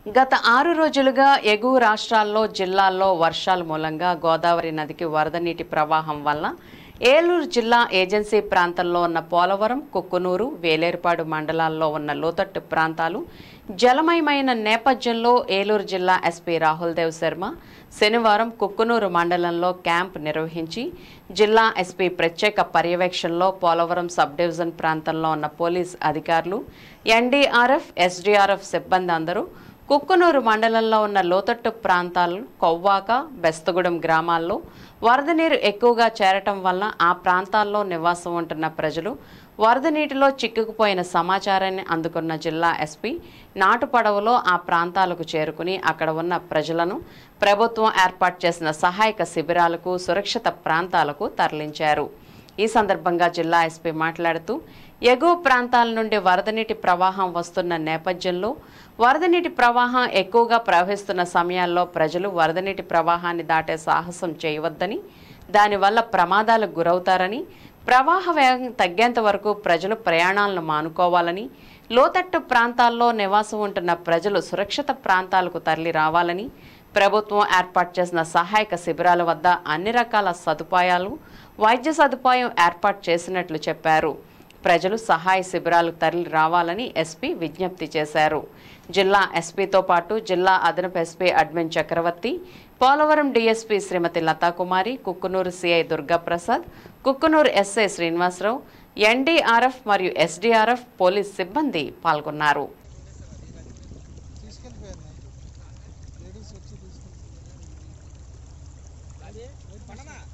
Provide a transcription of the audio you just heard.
గత ఆరు రోజులుగా ఎగువ రాష్ట్రాల్లో జిల్లాల్లో వర్షాల మూలంగా గోదావరి నదికి వరద నీటి ప్రవాహం వల్ల ఏలూరు జిల్లా ఏజెన్సీ ప్రాంతంలో ఉన్న పోలవరం కుక్కునూరు వేలేరుపాడు మండలాల్లో ఉన్న లోతట్టు ప్రాంతాలు జలమయమైన నేపథ్యంలో ఏలూరు జిల్లా ఎస్పీ రాహుల్ దేవ్ శర్మ శనివారం కుక్కునూరు మండలంలో క్యాంప్ నిర్వహించి జిల్లా ఎస్పీ ప్రత్యేక పర్యవేక్షణలో పోలవరం సబ్ డివిజన్ ప్రాంతంలో ఉన్న పోలీస్ అధికారులు ఎన్డీఆర్ఎఫ్ ఎస్డీఆర్ఎఫ్ సిబ్బంది అందరూ కుక్కునూరు మండలంలో ఉన్న లోతట్టు ప్రాంతాలు కొవ్వాక బెస్తగూడెం గ్రామాల్లో వరద నీరు ఎక్కువగా చేరటం వల్ల ఆ ప్రాంతాల్లో నివాసం ఉంటున్న ప్రజలు వరద నీటిలో చిక్కుకుపోయిన సమాచారాన్ని అందుకున్న జిల్లా ఎస్పీ నాటు పడవలో ఆ ప్రాంతాలకు చేరుకుని అక్కడ ఉన్న ప్రజలను ప్రభుత్వం ఏర్పాటు చేసిన సహాయక శిబిరాలకు సురక్షిత ప్రాంతాలకు తరలించారు ఈ సందర్భంగా జిల్లా ఎస్పీ మాట్లాడుతూ ఎగువ ప్రాంతాల నుండి వరద నీటి ప్రవాహం వస్తున్న నేపథ్యంలో వరద నీటి ప్రవాహం ఎక్కువగా ప్రవహిస్తున్న సమయాల్లో ప్రజలు వరద నీటి ప్రవాహాన్ని దాటే సాహసం చేయవద్దని దానివల్ల ప్రమాదాలకు గురవుతారని ప్రవాహ వేగం తగ్గేంత వరకు ప్రజలు ప్రయాణాలను మానుకోవాలని లోతట్టు ప్రాంతాల్లో నివాసం ఉంటున్న ప్రజలు సురక్షిత ప్రాంతాలకు తరలి రావాలని ప్రభుత్వం ఏర్పాటు చేసిన సహాయక శిబిరాల వద్ద అన్ని రకాల సదుపాయాలు వైద్య సదుపాయం ఏర్పాటు చేసినట్లు చెప్పారు ప్రజలు సహాయ శిబిరాలకు తరలి రావాలని ఎస్పీ విజ్ఞప్తి చేశారు జిల్లా ఎస్పీతో పాటు జిల్లా అదనపు SP admin Chakravarthi Polavaram DSP Shrimati Lathakumari Kukkunuru CI Durgaprasad Kukkunuru SI Srinivasarao NDRF మరియు ఎస్డీఆర్ఎఫ్ పోలీస్ సిబ్బంది పాల్గొన్నారు తీసుకెళ్ళిపోయారు నైట్ లేడీస్ వచ్చి తీసుకెళ్ళిపోయారు